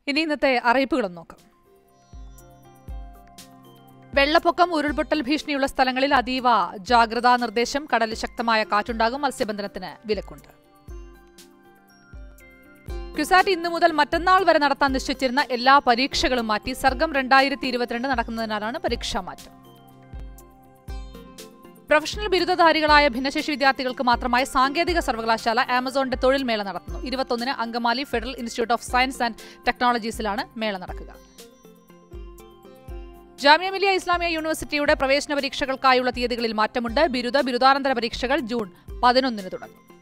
ഇനി ഇന്നത്തെ അറിയിപ്പുകളും നോക്കാം വെള്ളപ്പൊക്കം ഉരുൾപൊട്ടൽ ഭീഷണിയുള്ള സ്ഥലങ്ങളിൽ അതീവ ജാഗ്രതാ നിർദ്ദേശം കടലിൽ ശക്തമായ കാറ്റുണ്ടാകും മത്സ്യബന്ധനത്തിന് വിലക്കുണ്ട് ക്യുസാറ്റ് ഇന്നു മുതൽ മറ്റന്നാൾ വരെ നടത്താൻ നിശ്ചയിച്ചിരുന്ന എല്ലാ പരീക്ഷകളും മാറ്റി സർഗം രണ്ടായിരത്തി ഇരുപത്തിരണ്ട് നടക്കുന്നതിനാലാണ് പരീക്ഷാ മാറ്റം പ്രൊഫഷണൽ ബിരുദധാരികളായ ഭിന്നശേഷി വിദ്യാർത്ഥികൾക്ക് മാത്രമായി സാങ്കേതിക സർവകലാശാല ആമസോണിന്റെ തൊഴിൽ മേള നടത്തുന്നു ഇരുപത്തൊന്നിന് Angamaly federal institute of science and ടെക്നോളജീസിലാണ് മേള നടക്കുക ജാമ്യ മിലിയ ഇസ്ലാമിയ യൂണിവേഴ്സിറ്റിയുടെ പ്രവേശന പരീക്ഷകൾക്കായുള്ള തീയതികളിൽ മാറ്റമുണ്ട് ബിരുദ ബിരുദാനന്തര പരീക്ഷകൾ ജൂൺ പതിനൊന്നിന് തുടങ്ങും